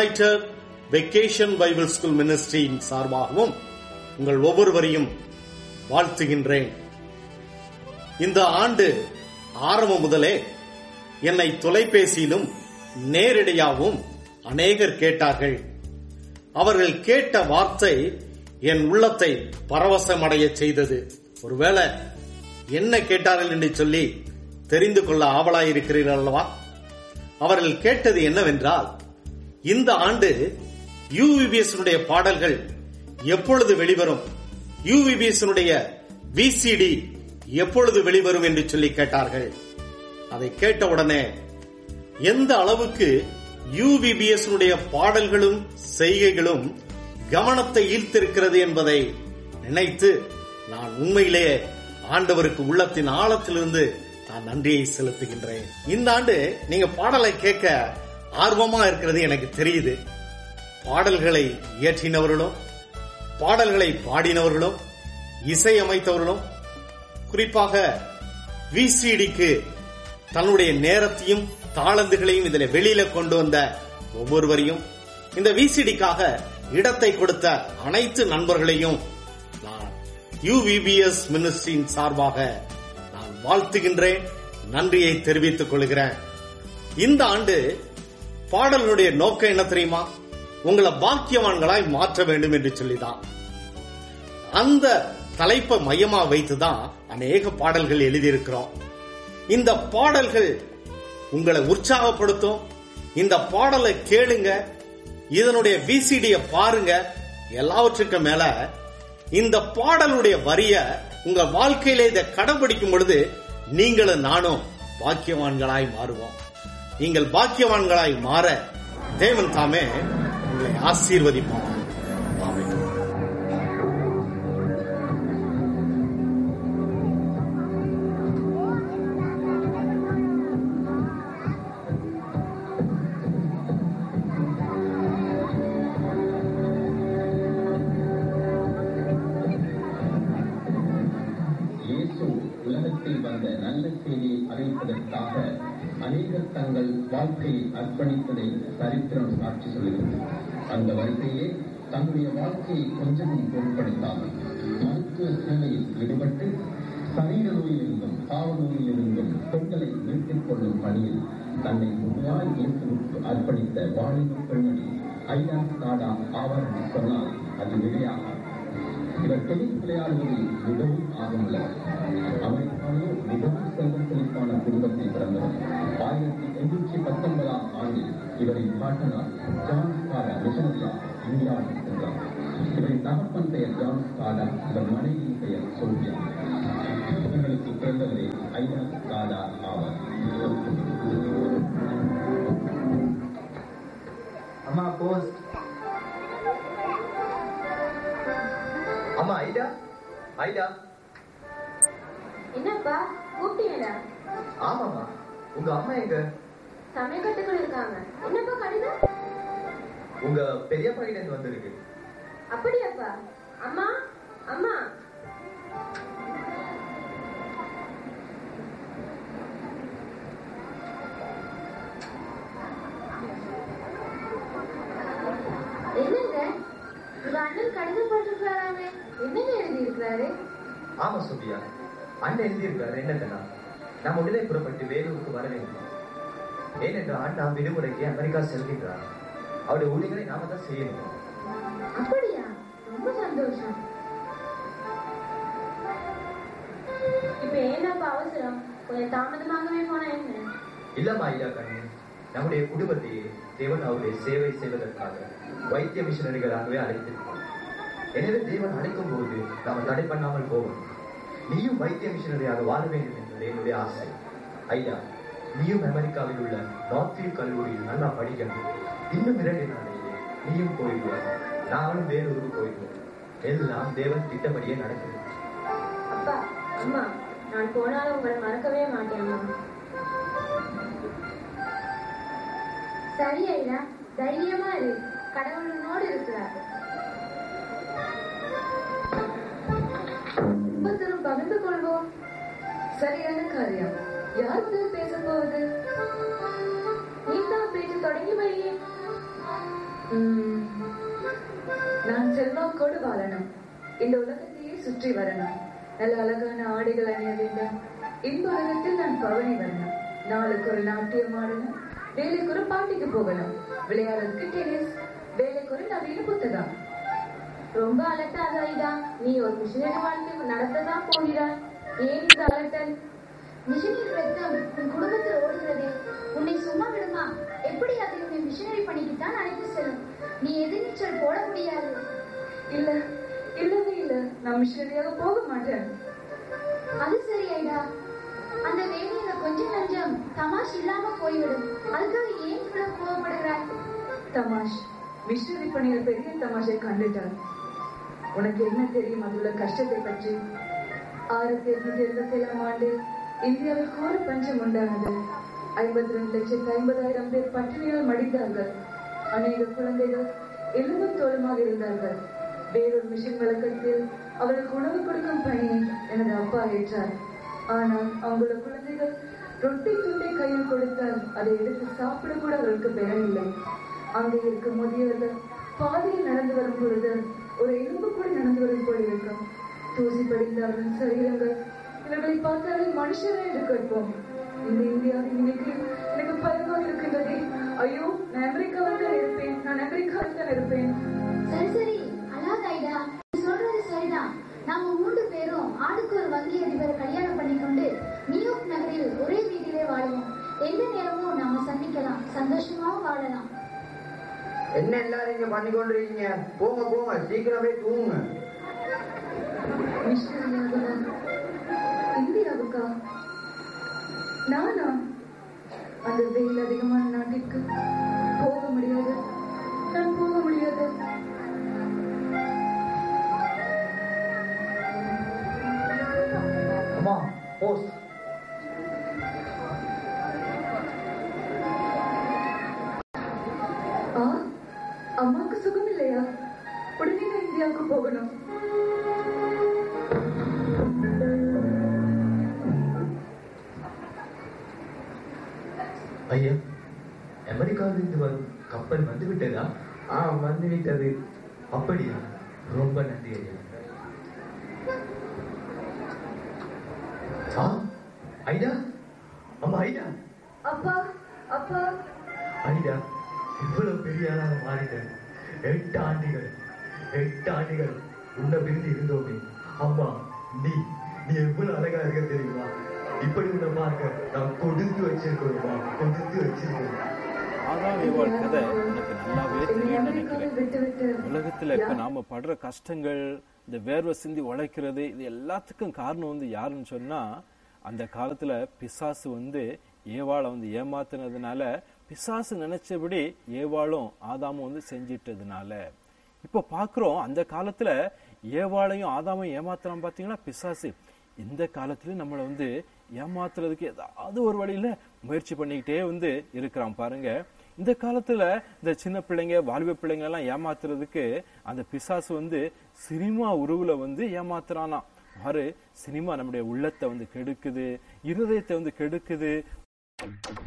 United vacation Bible school மினிஸ்ட்ரியின் சார்பாகவும் உங்கள் ஒவ்வொருவரையும் வாழ்த்துகின்றேன் இந்த ஆண்டு ஆரம்பம் முதலே என்னை தொலைபேசியிலும் நேரடியாகவும் அநேகர் கேட்டார்கள் அவர்கள் கேட்ட வார்த்தை என் உள்ளத்தை பரவசமடைய செய்தது ஒருவேளை என்ன கேட்டார்கள் என்று சொல்லி தெரிந்து கொள்ள ஆவலாயிருக்கிறீர்கள் அல்லவா அவர்கள் கேட்டது என்னவென்றால் இந்த ஆண்டு யூவிபிஎஸ் பாடல்கள் எப்பொழுது வெளிவரும் யூவிபிஎஸ் விசிடி எப்பொழுது வெளிவரும் என்று சொல்லி கேட்டார்கள் அதை கேட்டவுடனே எந்த அளவுக்கு யூவிபிஎஸ் பாடல்களும் செய்கைகளும் கவனத்தை ஈர்த்திருக்கிறது என்பதை நினைத்து நான் உண்மையிலேயே ஆண்டவருக்கு உள்ளத்தின் ஆழத்திலிருந்து நான் நன்றியை செலுத்துகின்றேன் இந்த ஆண்டு நீங்க பாடலை கேட்க ஆர்வமா இருக்கிறது எனக்கு தெரியுது பாடல்களை இயற்றினவர்களும் பாடல்களை பாடினவர்களும் இசையமைத்தவர்களும் குறிப்பாக விசிடிக்கு தன்னுடைய நேரத்தையும் தாளந்துகளையும் இதுல வெளியில கொண்டு வந்த ஒவ்வொருவரையும் இந்த விசிடிக்காக இடத்தை கொடுத்த அனைத்து நண்பர்களையும் நான் யூவிபிஎஸ் மினிஸ்ட்ரியின் சார்பாக நான் வாழ்த்துகின்றேன் நன்றியை தெரிவித்துக் கொள்கிறேன் இந்த ஆண்டு பாடலுடைய நோக்கம் என்ன தெரியுமா உங்களை பாக்கியவான்களாய் மாற்ற வேண்டும் என்று சொல்லிதான் அந்த தலைப்பை மையமா வைத்துதான் அநேக பாடல்கள் எழுதியிருக்கிறோம் இந்த பாடல்கள் உங்களை உற்சாகப்படுத்தும் இந்த பாடலை கேளுங்க இதனுடைய விசிடிய பாருங்க எல்லாவற்றுக்கும் மேல இந்த பாடலுடைய வரிய உங்க வாழ்க்கையில இதை கடைபிடிக்கும் பொழுது நீங்களும் நானும் பாக்கியவான்களாய் மாறுவோம் நீங்கள் பாக்கியவான்களாய் மாற தேவன் தாமே உங்களை ஆசீர்வதிப்பார் ஆமென் இயேசு உலகத்தில் வந்த நல்ல செய்தியை அறிவிப்பதற்காக அநேகர் தங்கள் வாழ்க்கையை அர்ப்பணித்ததை சரித்திரம் சாட்சி சொல்கிறது அந்த வரிசையே தன்னுடைய வாழ்க்கையை கொஞ்சமும் பொருட்படுத்தாமல் மருத்துவ சேவையில் ஈடுபட்டு சரீர நோயிலிருந்தும் பாவ நோயிலிருந்தும் பெண்களை மீட்டுக் கொள்ளும் பணியில் தன்னை முழுமையாய் இயேசுவுக்கு அர்ப்பணித்த வாலிப பெண்மணி ஐயா காடா ஆவார் என்று சொன்னால் அது விடையாகாது இவர் டென்னிஸ் விளையாடுவதில் மிகவும் ஆர்வமுள்ளவர் அமெரிக்காவிலே மிகவும் செல்வ செழிப்பான குடும்பத்தில் பிறந்தவர் ஆயிரத்தி எண்ணூற்றி பத்தொன்பதாம் ஆண்டில் இவரின் பாட்டனார் ஜான் ஸ்காடா மிஷனரியா இந்தியாவுக்கு சென்றார் இவரின் தகப்பன் பெயர் ஜான் ஸ்காடா இவர் மனைவியின் பெயர் சோபியா இவர்களுக்கு பிறந்தவரே ஐயா ஸ்காடா ஆவார் அம்மா போஸ்ட் அம்மா ஐடா ஐடா என்னப்பா கூப்பிட்டீங்களா ஆமாம்மா உங்க அம்மா எங்க சமையல் கட்டுக்குள்ள இருக்காங்க என்னப்பா கடிதம் உங்க பெரியப்பா கிட்ட இருந்து வந்திருக்கு அப்படியாப்பா அம்மா அம்மா என்னங்க உங்க அண்ணன் கடிதம் போட்டிருக்காராமே என்னங்க எழுதி இருக்கிறாரு ஆமா சோபியா அண்ணன் எழுதியிருக்காரு என்னதுன்னா நாம் உடனே புறப்பட்டு வேலூருக்கு வர வேண்டும் ஏனென்றால் அண்ணா விடுமுறைக்கு அமெரிக்கா செல்கின்றார் அவருடைய ஊழியர்களை நாம தான் செய்யணும் அப்படியா ரொம்ப சந்தோஷம் இப்ப ஏன்னாப்பா அவசரம் கொஞ்சம் தாமதமாகவே போனா என்ன இல்லம்மா ஐயா கண்ணு நம்முடைய குடும்பத்தையே தேவன் அவருடைய சேவை செய்வதற்காக வைத்திய மிஷனரிகளாகவே அழைத்திருப்பார் எனவே தேவன் அழைக்கும் போது நாம் தடை பண்ணாமல் போவோம் நீயும் வைத்திய மிஷனரியாக வாழ வேண்டும் என்பது என்னுடைய ஆசை ஐயா நீயும் அமெரிக்காவில் உள்ள நார்த்வியூ கல்லூரியில் நல்லா படிக்கணும் இன்னும் இரண்டு நாளையே நீயும் போயிடுவார் நானும் வேறொரு போயிடுவோம் எல்லாம் தேவன் திட்டப்படியே நடக்குது அப்பா அம்மா நான் போனாலும் உங்களை மறக்கவே மாட்டேன் அம்மா சரி ஐயா தைரியமா இரு கடவுள் உன்னோடு இருக்கிறார் ஒவ்வொருத்தரும் பகிர்ந்து கொள்வோம் சரியான காரியம் யார் முதல் பேச போவது நீதான் பேச்சு தொடங்கி வையே இந்த உலகத்தையே சுற்றி வரணும் நல்ல அழகான ஆடைகள் அணிய வேண்டும் இந்த உலகத்தில் நான் பவனி வரணும் நாளுக்கு ஒரு நாட்டியம் ஆடணும் வேலைக்கு ஒரு பாட்டிக்கு போகணும் விளையாடுறதுக்கு டென்னிஸ் வேலைக்கு ஒரு நவீன புத்தகம் ரொம்ப அலட்டாத ஐடா நீ ஒரு மிஷினரி வாழ்க்கை நடத்ததான் போகிறாய் ஏன் இந்த அலட்டல் மிஷனரி ரத்தம் உன் குடும்பத்தில் ஓடுகிறதே உன்னை சும்மா விடுமா எப்படி அதை உன்னை மிஷனரி பணிக்கு தான் அழைத்து செல்லும் நீ எதிர்நீச்சல் போட முடியாது இல்ல இல்லவே இல்ல நான் மிஷனரியாக போக மாட்டேன் அது சரி ஐடா அந்த வேலையில கொஞ்சம் நஞ்சம் தமாஷ் இல்லாம போய்விடும் அதுக்காக ஏன் இவ்வளவு கோவப்படுகிறாய் தமாஷ் மிஷனரி பணியில் பெரிய தமாஷை கண்டுட்டார் உனக்கு என்ன தெரியும் அதுள்ள கஷ்டத்தை பற்றி ஆயிரத்தி எட்நூத்தி எழுபத்தி ஏழாம் ஆண்டு இந்தியாவில் கோர பஞ்சம் உண்டானது ஐம்பத்தி ரெண்டு லட்சத்து ஐம்பதாயிரம் பேர் பட்டினியால் மடிந்தார்கள் அநேக குழந்தைகள் எலும்பும் தோலுமாக இருந்தார்கள் வேறொரு மிஷன் வழக்கத்தில் அவர்களுக்கு உணவு கொடுக்கும் பணியை எனது அப்பா ஏற்றார் ஆனால் அவங்களோட குழந்தைகள் ரொட்டி துண்டை கையில் கொடுத்தால் அதை எடுத்து சாப்பிட கூட அவர்களுக்கு பெறவில்லை அங்கே இருக்கும் முதியவர்கள் பாதையில் நடந்து வரும் பொழுது ஒரு எலும்பு கூட நடந்து வரும் போல் இருக்கும் தூசி படிந்த அவர்கள் சரீரங்கள் இவர்களை பார்த்தாலே மனுஷரே என்று கேட்போம் இந்த இந்தியாவின் இன்னைக்கு எனக்கு பயமாக இருக்கின்றதே ஐயோ நான் அமெரிக்காவில் தான் இருப்பேன் நான் அமெரிக்காவில் தான் இருப்பேன் சரி சரி அழாத ஐடா நீ சொல்றது சரிதான் நாம மூன்று பேரும் ஆளுக்கு ஒரு வங்கி அதிபரை கல்யாணம் பண்ணிக்கொண்டு நியூயார்க் நகரில் ஒரே வீட்டிலே வாழுவோம் எந்த நேரமும் நாம சந்திக்கலாம் சந்தோஷமாவும் வாழலாம் என்ன எல்லாரும் இங்க பண்ணி கொண்டிருக்கீங்க போங்க போங்க சீக்கிரமே தூங்குங்க மிஷனரியாகவா இந்தியாவுக்கா நானா அந்த வெயில் அதிகமான நாட்டிற்கு போக முடியாது நான் போக முடியாது அம்மா போஸ்ட் ஆ அம்மாவுக்கு சுகம் இல்லையா உடனே நான் இந்தியாவுக்கு போகணும் ஐயா அமெரிக்காவிலிருந்து வரும் கப்பல் வந்து விட்டதா ஆ வந்து விட்டது அப்படியா ரொம்ப நன்றி ஐயா ஆ ஐடா அம்மா ஐடா அப்பா அப்பா ஐடா இவ்வளவு பெரிய ஆளாக மாறிட்டேன் எட்டு ஆண்டுகள் எட்டு ஆண்டுகள் உன்னை பிரிந்து இருந்தோமே அம்மா நீ நீ எவ்வளவு அழகா இருக்க தெரியுமா இப்படி உன்னை பார்க்க நான் கொடுத்து வச்சிருக்கோம்மா கொடுத்து வச்சிருக்கேன் ஆதாம் ஏவாள் கதை உனக்கு நல்லாவே என்னை தெரியும் அமெரிக்காவில் நினைக்கிறேன் விட்டு விட்டு உலகத்துல இப்ப நாம படுற கஷ்டங்கள் இந்த வேர்வை சிந்தி உழைக்கிறது இது எல்லாத்துக்கும் காரணம் வந்து யாருன்னு சொன்னா அந்த காலத்துல பிசாசு வந்து ஏவாளை வந்து ஏமாத்துனதுனால பிசாசு நினைச்சபடி ஏவாளும் ஆதாமும் வந்து செஞ்சிட்டதுனால இப்ப பாக்குறோம் அந்த காலத்துல ஏவாளையும் ஆதாமையும் ஏமாத்துறான் பாத்தீங்கன்னா பிசாசு இந்த காலத்துலயும் நம்மளை வந்து ஏமாத்துறதுக்கு ஏதாவது ஒரு வழியில முயற்சி பண்ணிக்கிட்டே வந்து இருக்கிறான் பாருங்க இந்த காலத்துல இந்த சின்ன பிள்ளைங்க வாலிப பிள்ளைங்க எல்லாம் ஏமாத்துறதுக்கு அந்த பிசாசு வந்து சினிமா உருவுல வந்து ஏமாத்துறானாம் பாரு சினிமா நம்முடைய உள்ளத்தை வந்து கெடுக்குது இருதயத்தை வந்து கெடுக்குது